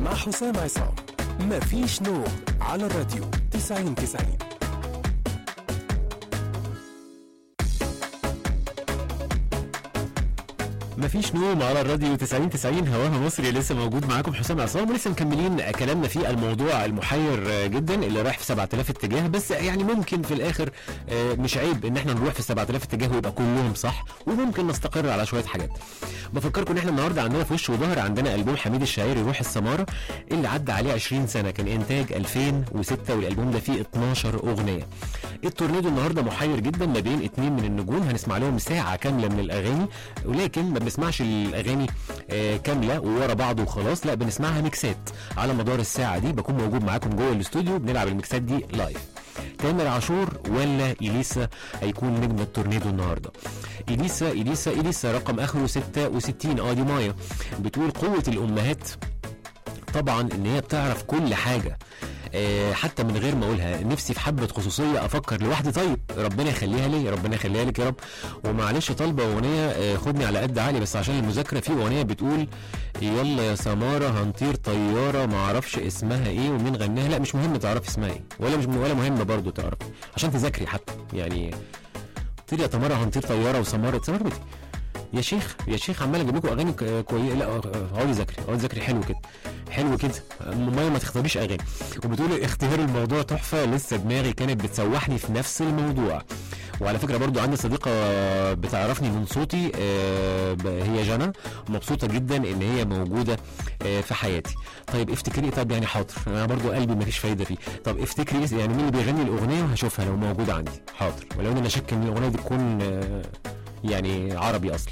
مع حسام عصام مفيش نوم على الراديو 90 90 مفيش نوم على الراديو 90 90 هواها مصري لسه موجود معاكم حسام عصام ولسه مكملين كلامنا في الموضوع المحير جدا اللي رايح في 7000 اتجاه بس يعني ممكن في الاخر آه، مش عيب ان احنا نروح في 7000 اتجاه ويبقى كلهم صح وممكن نستقر على شويه حاجات بفكركم ان احنا النهارده عندنا في وش وظهر عندنا البوم حميد الشاعري روح السماره اللي عدى عليه 20 سنه كان انتاج 2006 والالبوم ده فيه 12 اغنيه التورنيدو النهارده محير جدا ما بين اتنين من النجوم هنسمع لهم ساعه كامله من الاغاني ولكن ما بنسمعش الاغاني آه، كامله وورا بعض وخلاص لا بنسمعها ميكسات على مدار الساعه دي بكون موجود معاكم جوه الاستوديو بنلعب الميكسات دي لايف تامر عاشور ولا اليسا هيكون نجم التورنيدو النهارده اليسا اليسا اليسا رقم اخره 66 اه دي مايا بتقول قوه الامهات طبعا ان هي بتعرف كل حاجه آه، حتى من غير ما اقولها نفسي في حبه خصوصيه افكر لوحدي طيب ربنا يخليها لي ربنا يخليها لك يا رب ومعلش طالبه اغنيه آه، خدني على قد عقلي بس عشان المذاكره في اغنيه بتقول يلا يا سماره هنطير طياره ما اعرفش اسمها ايه ومين غناها لا مش مهم تعرفي اسمها ايه ولا مش ولا مهم برضو تعرفي عشان تذاكري حتى يعني طير يا تماره هنطير طياره وسماره سماره يا شيخ يا شيخ عمال اجيب لكم اغاني ك- كويسه لا اقعدي ذاكري اقعدي ذاكري حلو كده حلو كده ماما ما تختاريش اغاني وبتقول اختيار الموضوع تحفه لسه دماغي كانت بتسوحني في نفس الموضوع وعلى فكره برضو عندي صديقه بتعرفني من صوتي آه، ب- هي جنى مبسوطه جدا ان هي موجوده آه، في حياتي طيب افتكري طب يعني حاضر انا برضو قلبي ما فيش فايده فيه طب افتكري اس- يعني مين اللي بيغني الاغنيه وهشوفها لو موجوده عندي حاضر ولو ان انا شك ان الاغنيه دي تكون آه، يعني عربي اصلا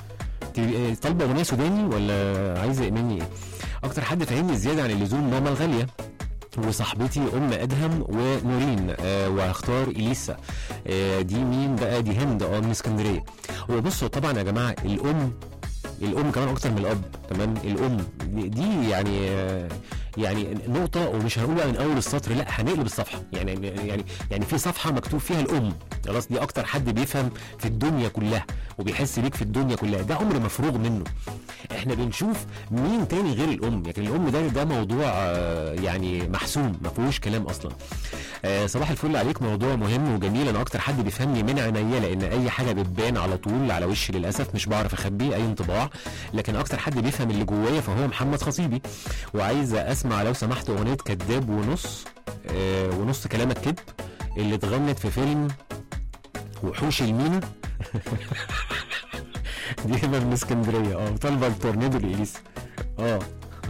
تبقي طالبه اغنيه سوداني ولا عايزه مني ايه اكتر حد فاهمني زياده عن اللزوم ماما الغاليه وصاحبتي ام ادهم ونورين آه وهختار اليسا آه دي مين بقى دي هند اه من اسكندريه وبصوا طبعا يا جماعه الام الام كمان اكتر من الاب تمام الام دي يعني آه، يعني نقطه ومش هنقول بقى من اول السطر لا هنقلب الصفحه يعني يعني يعني في صفحه مكتوب فيها الام خلاص دي اكتر حد بيفهم في الدنيا كلها وبيحس بيك في الدنيا كلها ده امر مفروغ منه احنا بنشوف مين تاني غير الام لكن الام ده ده موضوع آه، يعني محسوم ما فيهوش كلام اصلا آه، صباح الفل عليك موضوع مهم وجميل انا اكتر حد بيفهمني من عينيا لان اي حاجه بتبان على طول على وشي للاسف مش بعرف اخبيه اي انطباع لكن اكتر حد بيفهم اللي جوايا فهو محمد خطيبي وعايزه اسمع لو سمحت اغنيه كذاب ونص آه، ونص كلامك كذب اللي اتغنت في فيلم وحوش المينا دي هنا من اسكندريه اه طالبه التورنيدو لإليسا اه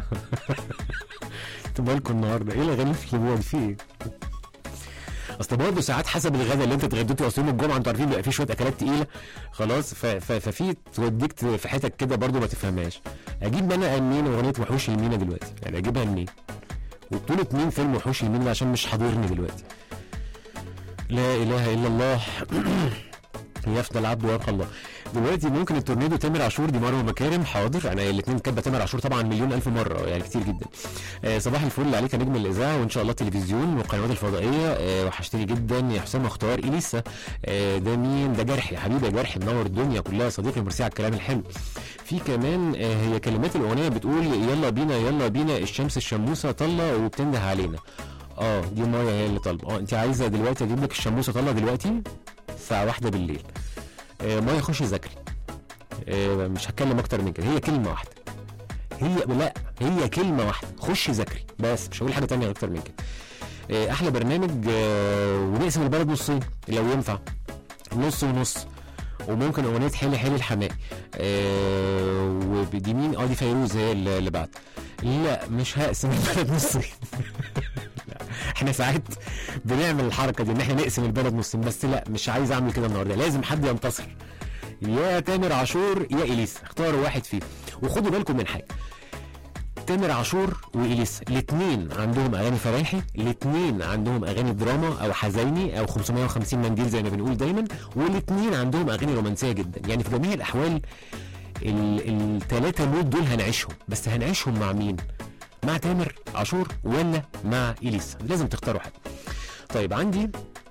انتوا مالكم النهارده ايه الاغاني في الجوع في ايه؟ اصل برضه ساعات حسب الغدا اللي انت اتغديته اصل يوم الجمعه انتوا عارفين بيبقى فيه شويه اكلات تقيله خلاص ف- ف- ففي توديك ت- في حتت كده برضه ما تفهمهاش اجيب انا منين اغنيه وحوش المينا دلوقتي يعني اجيبها منين وبطولة مين فيلم وحوش المينا ده عشان مش حاضرني دلوقتي لا اله الا الله يفنى العبد ويبقى الله دلوقتي ممكن التورنيدو تامر عاشور دي مروه مكارم حاضر انا الاثنين كاتبه تامر عاشور طبعا مليون الف مره يعني كتير جدا آه صباح الفل عليك يا نجم الاذاعه وان شاء الله تلفزيون والقنوات الفضائيه آه وحشتني جدا يا حسام اختار اليسا آه ده مين ده جرح يا حبيبي يا جرح منور الدنيا كلها صديقي ميرسي على الكلام الحلو في كمان آه هي كلمات الاغنيه بتقول يلا بينا يلا بينا الشمس الشموسه طله وبتنده علينا اه دي مايا هي اللي طالبه اه انت عايزه دلوقتي اجيب لك الشموسه طله دلوقتي الساعه واحدة بالليل آه مايا خشي ذاكري آه مش هتكلم اكتر من كده هي كلمه واحده هي لا هي كلمه واحده خشي ذاكري بس مش هقول حاجه تانية اكتر من كده آه احلى برنامج آه ونقسم البلد نصين لو ينفع نص ونص وممكن اغنيه حلي حلي الحماقي آه ودي مين اه دي فيروز هي اللي اللي بعد لا مش هقسم البلد نصين لا، احنا ساعات بنعمل الحركه دي ان احنا نقسم البلد نصين بس لا مش عايز اعمل كده النهارده لازم حد ينتصر يا تامر عاشور يا اليسا اختاروا واحد فيهم وخدوا بالكم من حاجه تامر عاشور واليسا الاثنين عندهم اغاني فرايحي الاثنين عندهم اغاني دراما او حزيني او 550 منديل زي ما بنقول دايما والاثنين عندهم اغاني رومانسيه جدا يعني في جميع الاحوال الثلاثه مود دول هنعيشهم بس هنعيشهم مع مين مع تامر عاشور ولا مع اليسا لازم تختاروا حد طيب عندي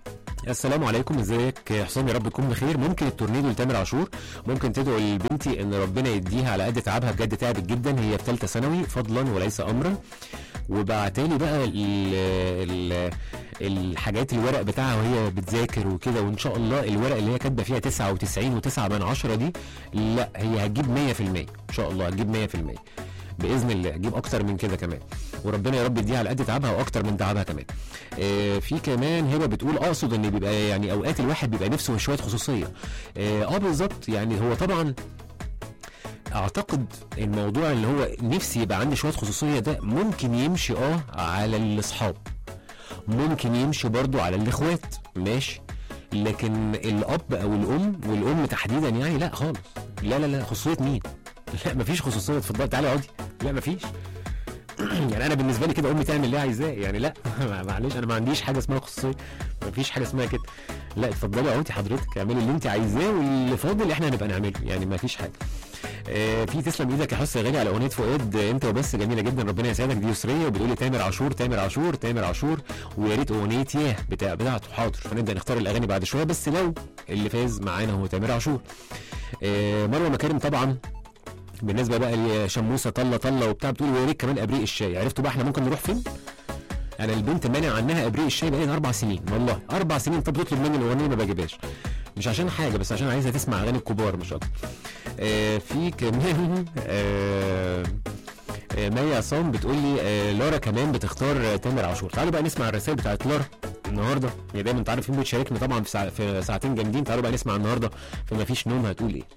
السلام عليكم ازيك يا حسام يا رب تكون بخير ممكن التورنيدو لتامر عاشور ممكن تدعو لبنتي ان ربنا يديها على قد تعبها بجد تعبت جدا هي في ثالثه ثانوي فضلا وليس امرا وبعتالي بقى ال ال الحاجات الورق بتاعها وهي بتذاكر وكده وان شاء الله الورق اللي هي كاتبه فيها 99 و9 من عشرة دي لا هي هتجيب 100% ان شاء الله هتجيب 100% باذن الله هتجيب اكتر من كده كمان وربنا يا رب يديها على قد تعبها واكتر من تعبها كمان آه في كمان هبه بتقول اقصد ان بيبقى يعني اوقات الواحد بيبقى نفسه في شويه خصوصيه اه, آه بالظبط يعني هو طبعا اعتقد الموضوع اللي هو نفسي يبقى عندي شويه خصوصيه ده ممكن يمشي اه على الاصحاب ممكن يمشي برضو على الاخوات ماشي لكن الاب او الام والام تحديدا يعني لا خالص لا لا لا خصوصيه مين لا مفيش خصوصيه اتفضلي تعالي اقعدي لا مفيش يعني انا بالنسبه لي كده امي تعمل اللي عايزاه يعني لا معلش انا ما عنديش حاجه اسمها خصوصيه مفيش حاجه اسمها كده لا اتفضلي اقعدي حضرتك اعملي اللي انت عايزاه واللي فاضل احنا هنبقى نعمله يعني مفيش حاجه آه في تسلم ايدك يا حس غالي على اغنيه فؤاد آه، انت وبس جميله جدا ربنا يسعدك دي يسريه وبتقول لي تامر عاشور تامر عاشور تامر عاشور ويا ريت اغنيه ياه بتاع بتاعته حاضر فنبدا نختار الاغاني بعد شويه بس لو اللي فاز معانا هو تامر عاشور آه مروه مكارم طبعا بالنسبه بقى لشموسه طله طله وبتاع بتقول ويا ريت كمان ابريق الشاي عرفتوا بقى احنا ممكن نروح فين؟ انا البنت مانع عنها ابريق الشاي بقالي اربع سنين والله اربع سنين طب تطلب مني الاغنيه ما بجيبهاش مش عشان حاجه بس عشان عايزها تسمع اغاني الكبار مش اكتر آه في كمان آه آه مي عصام بتقول لي آه لارا كمان بتختار آه تامر عاشور تعالوا بقى نسمع الرسائل بتاعت لارا النهارده هي دايما انت عارف مين بتشاركنا طبعا في, ساع... في ساعتين جامدين تعالوا بقى نسمع النهارده فما فيش نوم هتقول ايه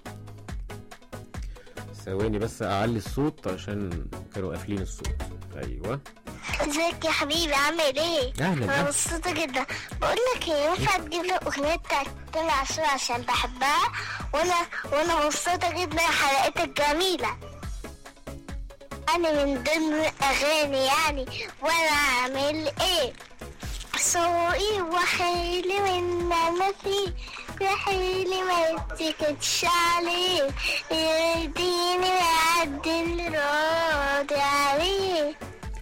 ثواني بس اعلي الصوت عشان كانوا قافلين الصوت ايوه ازيك يا حبيبي عامل ايه؟ أهلاً، انا أهلاً. مبسوطة جدا بقول لك ايه ينفع تجيب لي الاغنية بتاعت تامر عاشور عشان بحبها وانا وانا مبسوطة جدا حلقتك جميلة انا من ضمن الاغاني يعني وانا اعمل ايه؟ سوقي وحيلي من ما فيه وحيلي ما يتكتش عليه يرضيني ويعدي راضي عليه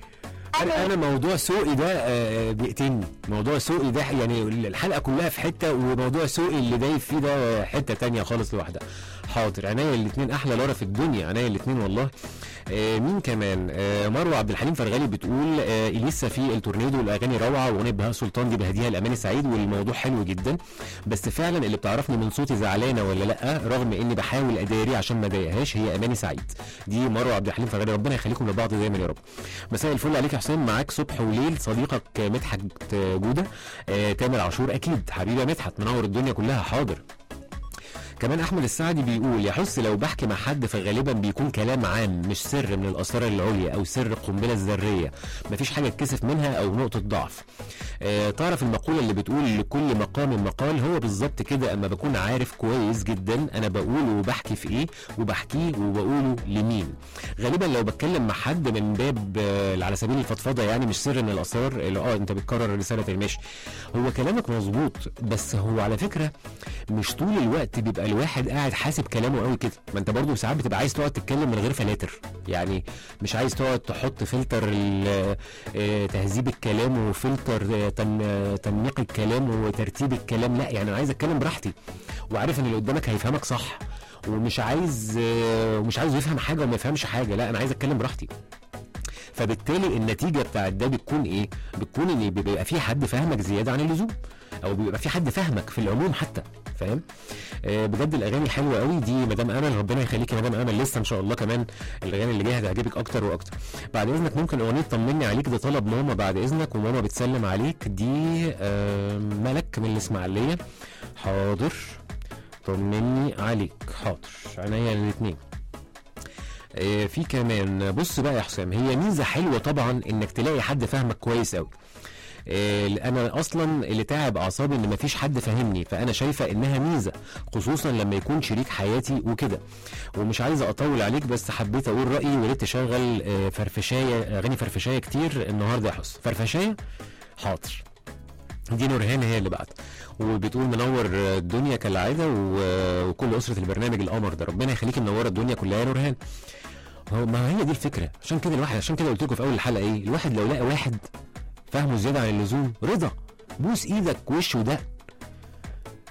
انا انا موضوع سوقي ده آه، بيقتلني موضوع سوقي ده يعني الحلقه كلها في حته وموضوع سوقي اللي دايب فيه ده حته تانية خالص لوحدها حاضر عينيا الاثنين احلى لارا في الدنيا عينيا الاثنين والله آه مين كمان آه مروه عبد الحليم فرغلي بتقول آه اليسا في التورنيدو الاغاني روعه واغنيه بهاء سلطان دي بهديها الاماني سعيد والموضوع حلو جدا بس فعلا اللي بتعرفني من صوتي زعلانه ولا لا رغم اني بحاول اداري عشان ما اضايقهاش هي اماني سعيد دي مروه عبد الحليم فرغلي ربنا يخليكم لبعض دايما يا رب مساء الفل عليك يا حسام معاك صبح وليل صديقك مدحت جوده آه تامر عاشور اكيد حبيبي يا مدحت منور الدنيا كلها حاضر كمان احمد السعدي بيقول يحس لو بحكي مع حد فغالبا بيكون كلام عام مش سر من الاسرار العليا او سر القنبله الذريه مفيش حاجه اتكسف منها او نقطه ضعف آه تعرف المقوله اللي بتقول لكل مقام مقال هو بالظبط كده اما بكون عارف كويس جدا انا بقوله وبحكي في ايه وبحكيه وبقوله لمين غالبا لو بتكلم مع حد من باب آه على سبيل الفضفضه يعني مش سر من الاسرار اللي اه انت بتكرر رساله ماشي هو كلامك مظبوط بس هو على فكره مش طول الوقت بيبقى الواحد قاعد حاسب كلامه قوي كده ما انت برضو ساعات بتبقى عايز تقعد تتكلم من غير فلاتر يعني مش عايز تقعد تحط فلتر ال- آه، تهذيب الكلام وفلتر آه، تن- آه، تنميق الكلام وترتيب الكلام لا يعني انا عايز اتكلم براحتي وعارف ان اللي قدامك هيفهمك صح ومش عايز آه، ومش عايز يفهم حاجه وما يفهمش حاجه لا انا عايز اتكلم براحتي فبالتالي النتيجه بتاعت ده بتكون ايه؟ بتكون ان بيبقى في حد فاهمك زياده عن اللزوم او بيبقى في حد فاهمك في العموم حتى فاهم؟ آه بجد الاغاني حلوه قوي دي مدام امل ربنا يخليكي يا مدام امل لسه ان شاء الله كمان الاغاني اللي جايه هتعجبك اكتر واكتر بعد اذنك ممكن اغنيه طمني عليك ده طلب ماما بعد اذنك وماما بتسلم عليك دي آه ملك من الاسماعيليه حاضر طمني عليك حاضر عينيا الاثنين آه، في كمان بص بقى يا حسام هي ميزه حلوه طبعا انك تلاقي حد فاهمك كويس قوي آه، انا اصلا اللي تعب اعصابي ان مفيش حد فاهمني فانا شايفه انها ميزه خصوصا لما يكون شريك حياتي وكده ومش عايز اطول عليك بس حبيت اقول رايي وريت تشغل آه، فرفشايه اغاني فرفشايه كتير النهارده يا حس فرفشايه حاضر دي نورهان هي اللي بعت وبتقول منور الدنيا كالعاده و- وكل اسره البرنامج القمر ده ربنا يخليكي منوره الدنيا كلها يا نورهان هو ما هي دي الفكره عشان كده الواحد عشان كده قلت لكم في اول الحلقه ايه الواحد لو لقى واحد فاهمه زياده عن اللزوم رضا بوس ايدك وش وده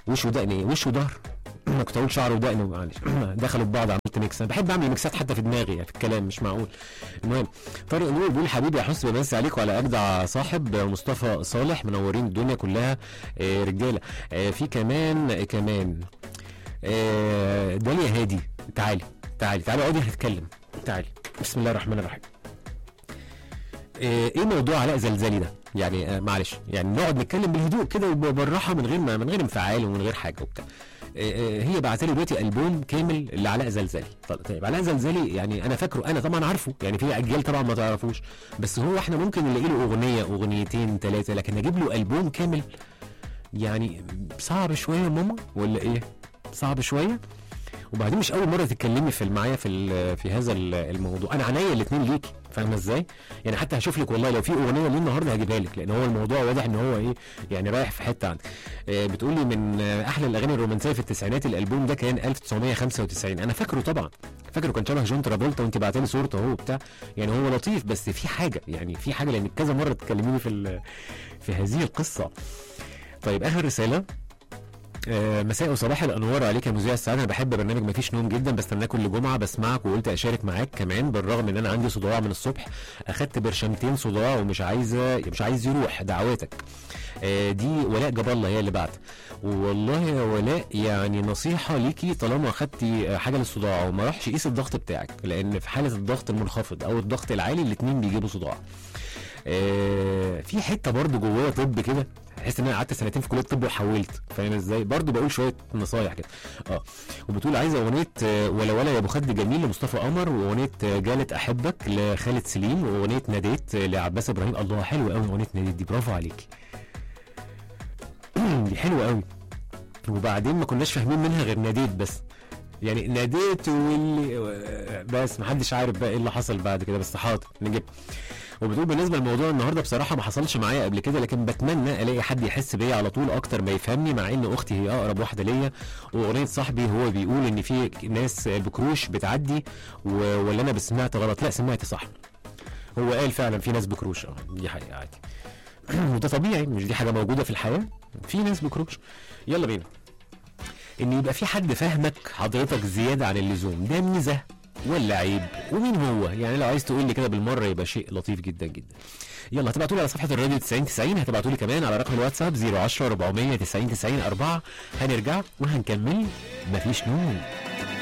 وش ودقن ايه وش وظهر انا كنت اقول شعر ودقن معلش دخلوا في بعض عملت ميكس انا بحب اعمل ميكسات حتى في دماغي يعني في الكلام مش معقول المهم طارق نور بيقول حبيبي يا حسن بمسي عليك وعلى اجدع صاحب مصطفى صالح منورين الدنيا كلها آه، رجاله آه، في كمان كمان آه، داليا هادي تعالي تعالي تعالي اقعدي هنتكلم تعالي بسم الله الرحمن الرحيم آه، ايه موضوع علاء زلزالي ده يعني آه، معلش يعني نقعد نتكلم بالهدوء كده وبالراحه من غير ما من غير انفعال ومن غير حاجه وبتاع آه، آه، هي بعت لي دلوقتي البوم كامل لعلاء زلزالي طيب طيب علاء زلزالي يعني انا فاكره انا طبعا عارفه يعني في اجيال طبعا ما تعرفوش بس هو احنا ممكن نلاقي له اغنيه اغنيتين ثلاثه لكن نجيب له البوم كامل يعني صعب شويه يا ماما ولا ايه صعب شويه وبعدين مش اول مره تتكلمي في معايا في ال- في هذا ال- الموضوع انا عينيا الاثنين ليكي فاهمه ازاي يعني حتى هشوف لك والله لو في اغنيه ليه النهارده هجيبها لك لان هو الموضوع واضح ان هو ايه يعني رايح في حته عندك آه بتقولي من آه، احلى الاغاني الرومانسيه في التسعينات الالبوم ده كان 1995 انا فاكره طبعا فاكره كان شبه جون ترافولتا وانت بعتلي صورته اهو وبتاع يعني هو لطيف بس في حاجه يعني في حاجه لان كذا مره تكلميني في ال- في هذه القصه طيب اخر رساله آه، مساء وصباح الانوار عليك يا مذيع السعاده انا بحب برنامج مفيش نوم جدا بستناه كل جمعه بسمعك وقلت اشارك معاك كمان بالرغم ان انا عندي صداع من الصبح اخدت برشامتين صداع ومش عايزه مش عايز يروح دعواتك آه، دي ولاء جاب الله هي اللي بعت والله يا ولاء يعني نصيحه ليكي طالما اخدتي آه، حاجه للصداع وما راحش قيس الضغط بتاعك لان في حاله الضغط المنخفض او الضغط العالي الاثنين بيجيبوا صداع آه، في حته برضو جوايا طب كده تحس ان انا قعدت سنتين في كليه الطب وحولت فاهم ازاي برضو بقول شويه نصايح كده اه وبتقول عايزه اغنيه آه، ولا ولا يا ابو خد جميل لمصطفى قمر واغنيه آه، جالت احبك لخالد سليم واغنيه ناديت آه، لعباس ابراهيم الله حلوه قوي اغنيه ناديت دي برافو عليكي دي حلوه قوي وبعدين ما كناش فاهمين منها غير ناديت بس يعني ناديت واللي بس محدش عارف بقى ايه اللي حصل بعد كده بس حاضر نجيب وبتقول بالنسبه لموضوع النهارده بصراحه ما حصلش معايا قبل كده لكن بتمنى الاقي حد يحس بيا على طول اكتر ما يفهمني مع ان اختي هي اقرب واحده ليا واغنيه صاحبي هو بيقول ان في ناس بكروش بتعدي و- ولا انا بس سمعت غلط لا سمعت صح هو قال فعلا في ناس بكروش اه دي حقيقه عادي وده طبيعي مش دي حاجه موجوده في الحياه في ناس بكروش يلا بينا ان يبقى في حد فاهمك حضرتك زياده عن اللزوم ده ميزه ولا عيب ومين هو يعني لو عايز تقول لي كده بالمره يبقى شيء لطيف جدا جدا يلا هتبعتوا لي على صفحه الراديو 90 90 هتبعتوا لي كمان على رقم الواتساب 010 400 90 90 4 هنرجع وهنكمل مفيش نوم